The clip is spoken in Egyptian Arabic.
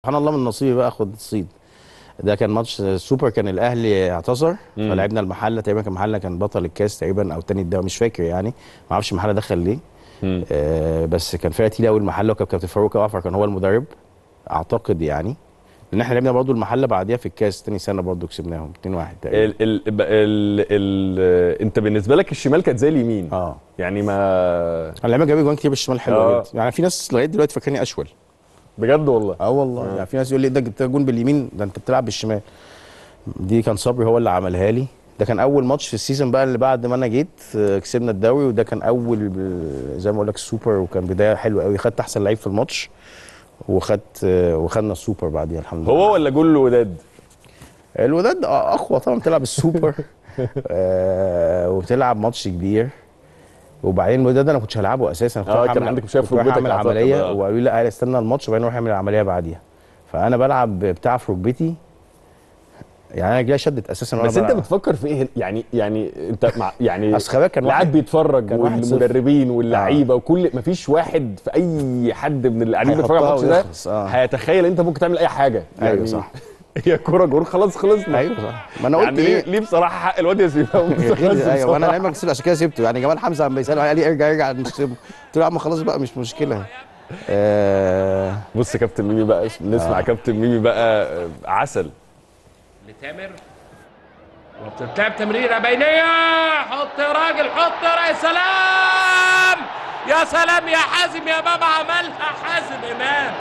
سبحان الله من نصيبي بقى اخد الصيد ده كان ماتش سوبر كان الاهلي اعتذر فلعبنا المحله تقريبا كان المحله كان بطل الكاس تقريبا او تاني الدوري مش فاكر يعني ما اعرفش المحله دخل ليه آه بس كان فرقه تقيله قوي المحله وكان كابتن فاروق جعفر كان هو المدرب اعتقد يعني لان احنا لعبنا برضو المحله بعديها في الكاس تاني سنه برضو كسبناهم 2-1 تقريبا ال ال ال ال ال انت بالنسبه لك الشمال كانت زي اليمين اه يعني ما انا لعبنا جايب جوان كتير بالشمال حلوه آه. جدا يعني في ناس لغايه دلوقتي فاكراني اشول بجد والله اه والله يعني في ناس يقول لي ده جبت جون باليمين ده انت بتلعب بالشمال دي كان صبري هو اللي عملها لي ده كان اول ماتش في السيزون بقى اللي بعد ما انا جيت آه، كسبنا الدوري وده كان اول آه، زي ما اقول لك سوبر وكان بدايه حلوه قوي خدت احسن لعيب في الماتش وخدت آه، وخدنا السوبر بعديها الحمد لله هو ولا جول وداد الوداد آه، اقوى طبعا بتلعب السوبر آه وبتلعب ماتش كبير وبعدين الوداد انا ما كنتش هلعبه اساسا كنت آه، رايح كان أعمل- عندك مشكلة في كنت رايح ركبتك اعمل أعتقد، عمليه آه. وقالوا لي لا استنى الماتش وبعدين نروح اعمل العمليه بعديها فانا بلعب بتاع في ركبتي يعني انا رجلي شدت اساسا وانا بس انت بلعب. بتفكر في ايه يعني يعني انت مع يعني اصل خلي بالك كان لاعب واحد بيتفرج كان واحد صفر. والمدربين واللعيبه وكل مفيش واحد في اي حد من اللي قاعدين بيتفرجوا على هيحطها الماتش ده ويخلص، آه. هيتخيل انت ممكن تعمل اي حاجه ايوه صح هي كوره جول خلاص خلصنا ايوه صح ما انا قلت يعني ليه, ايه ليه بصراحه حق الواد يا سيف ايوه وانا دايما كسبت عشان كده سبته يعني جمال حمزه عم بيسال قال لي ارجع ارجع نسيبه قلت له يا عم خلاص بقى مش مشكله آه بص يا كابتن ميمي بقى نسمع آه. كابتن ميمي بقى آه، عسل لتامر وبتتلعب تمريره بينيه حط يا راجل حط يا سلام يا سلام يا حازم يا بابا عملها حازم امام